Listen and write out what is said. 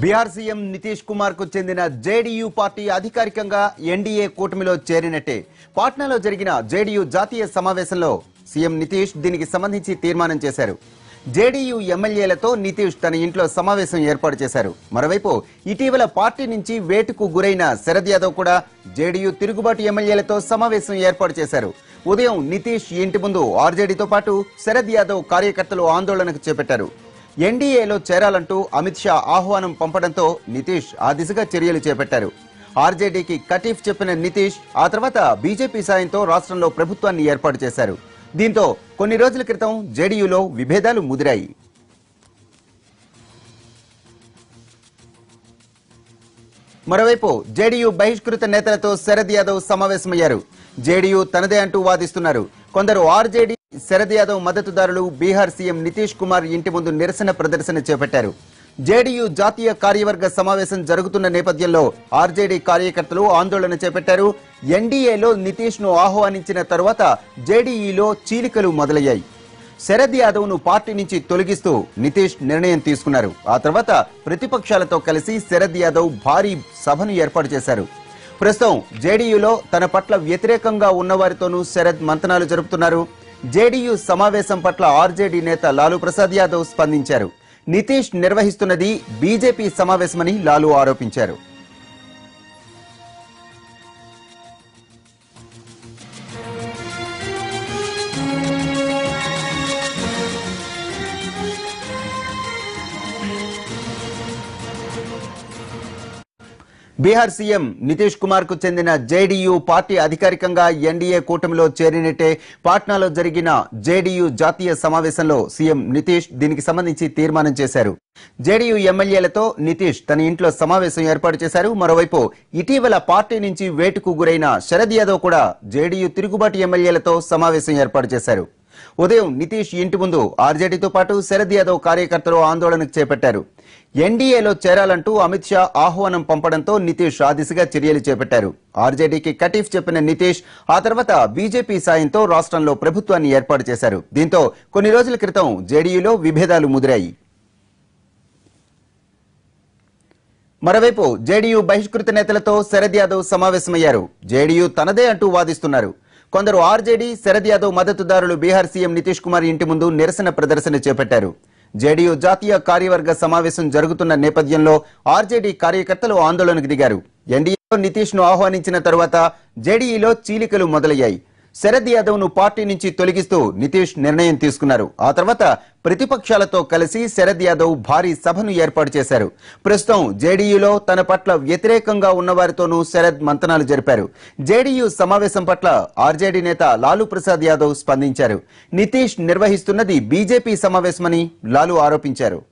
Bihar CM Nitish Kumar కు చెందిన JDU party అధికారికంగా ఎన్డీఏ కూటమిలో చేరినట్టే పాట్నాలో జరిగిన జేడీయూ జాతీయ సమావేశంలో సీఎం నితీష్ దీనికి సంబంధించి తీర్మానం చేశారు జేడీయూ ఎమ్మెల్యేలతో నితీష్ తన ఇంట్లో సమావేశం ఏర్పాటు చేశారు మరోవైపు ఇటీవల పార్టీ నుంచి వేటుకు గురైన శరద్ యాదవ్ కూడా జేడీయూ తిరుగుబాటు ఎమ్మెల్యేలతో సమావేశం ఏర్పాటు చేశారు ఉదయం నితీష్ ఇంటి ముందు ఆర్జేడీతో పాటు శరద్ యాదవ్ కార్యకర్తలు ఆందోళనకు చేపట్టారు ఎన్డీఏలో చేరాలంటూ అమిత్ షా ఆహ్వానం పంపడంతో నితీష్ ఆ దిశగా చర్యలు చేపట్టారు ఆర్జేడీకి కటీఫ్ చెప్పిన నితీష్ ఆ తర్వాత బీజేపీ సాయంతో రాష్ట్రంలో ప్రభుత్వాన్ని ఏర్పాటు చేశారు దీంతో కొన్ని రోజుల క్రితం జేడీయూలో విభేదాలు ముదిరాయి మరోవైపు జేడీయూ బహిష్కృత నేతలతో శరద్ యాదవ్ సమావేశమయ్యారు జేడీయూ తనదే అంటూ వాదిస్తున్నారు కొందరు ఆర్జేడీ శరద్ యాదవ్ మద్దతుదారులు బీహార్ సీఎం నితీష్ కుమార్ ఇంటి ముందు నిరసన ప్రదర్శన చేపట్టారు జేడీయూ జాతీయ కార్యవర్గ సమావేశం జరుగుతున్న నేపథ్యంలో ఆర్జేడీ కార్యకర్తలు ఆందోళన చేపట్టారు ఎన్డీఏలో నితీష్ ను ఆహ్వానించిన తరువాత జేడీఈలో చీలికలు మొదలయ్యాయి శరద్ యాదవ్ ను పార్టీ నుంచి తొలగిస్తూ నితీష్ నిర్ణయం తీసుకున్నారు ఆ తర్వాత ప్రతిపక్షాలతో కలిసి శరద్ యాదవ్ భారీ సభను ఏర్పాటు చేశారు ప్రస్తుతం జేడీయూలో తన పట్ల వ్యతిరేకంగా ఉన్నవారితోనూ శరద్ మంతనాలు జరుపుతున్నారు జేడీయూ సమావేశం పట్ల ఆర్జేడీ నేత లాలూ ప్రసాద్ యాదవ్ స్పందించారు నితీష్ నిర్వహిస్తున్నది బీజేపీ సమావేశమని లాలూ ఆరోపించారు బీహార్ సీఎం నితీష్ కుమార్ కు చెందిన జేడీయూ పార్టీ అధికారికంగా ఎన్డీఏ కూటమిలో చేరినట్టే పాట్నాలో జరిగిన జేడీయూ జాతీయ సమావేశంలో సీఎం నితీష్ దీనికి సంబంధించి తీర్మానం చేశారు జేడీయూ ఎమ్మెల్యేలతో నితీష్ తన ఇంట్లో సమావేశం ఏర్పాటు చేశారు మరోవైపు ఇటీవల పార్టీ నుంచి వేటుకు గురైన శరద్ యాదవ్ కూడా జేడీయూ తిరుగుబాటు ఎమ్మెల్యేలతో సమావేశం ఏర్పాటు చేశారు ఉదయం నితీష్ ఇంటి ముందు ఆర్జేడీతో పాటు శరద్ యాదవ్ కార్యకర్తలు ఆందోళనకు చేపట్టారు ఎన్డీఏలో చేరాలంటూ అమిత్ షా ఆహ్వానం పంపడంతో నితీష్ ఆ దిశగా చర్యలు చేపట్టారు ఆర్జేడీకి కటీఫ్ చెప్పిన నితీష్ ఆ తర్వాత బీజేపీ సాయంతో రాష్ట్రంలో ప్రభుత్వాన్ని ఏర్పాటు చేశారు దీంతో కొన్ని రోజుల క్రితం జేడీయూలో విభేదాలు ముదిరాయి మరోవైపు జేడీయూ బహిష్కృత నేతలతో శరద్ యాదవ్ సమావేశమయ్యారు జేడీయూ తనదే అంటూ వాదిస్తున్నారు కొందరు ఆర్జేడీ శరద్ యాదవ్ మద్దతుదారులు బీహార్ సీఎం నితీష్ కుమార్ ఇంటి ముందు నిరసన ప్రదర్శన చేపట్టారు జేడీయూ జాతీయ కార్యవర్గ సమావేశం జరుగుతున్న నేపథ్యంలో ఆర్జేడీ కార్యకర్తలు ఆందోళనకు దిగారు ఎన్డీఏలో నితీష్ ను ఆహ్వానించిన తరువాత జేడీఈలో చీలికలు మొదలయ్యాయి శరద్ యాదవ్ ను పార్టీ నుంచి తొలగిస్తూ నితీష్ నిర్ణయం తీసుకున్నారు ఆ తర్వాత ప్రతిపక్షాలతో కలిసి శరద్ యాదవ్ భారీ సభను ఏర్పాటు చేశారు ప్రస్తుతం జేడీయూలో తన పట్ల వ్యతిరేకంగా ఉన్నవారితోనూ శరద్ మంతనాలు జరిపారు జేడీయూ సమావేశం పట్ల ఆర్జేడీ నేత లాలూ ప్రసాద్ యాదవ్ స్పందించారు నితీష్ నిర్వహిస్తున్నది బీజేపీ సమావేశమని లాలూ ఆరోపించారు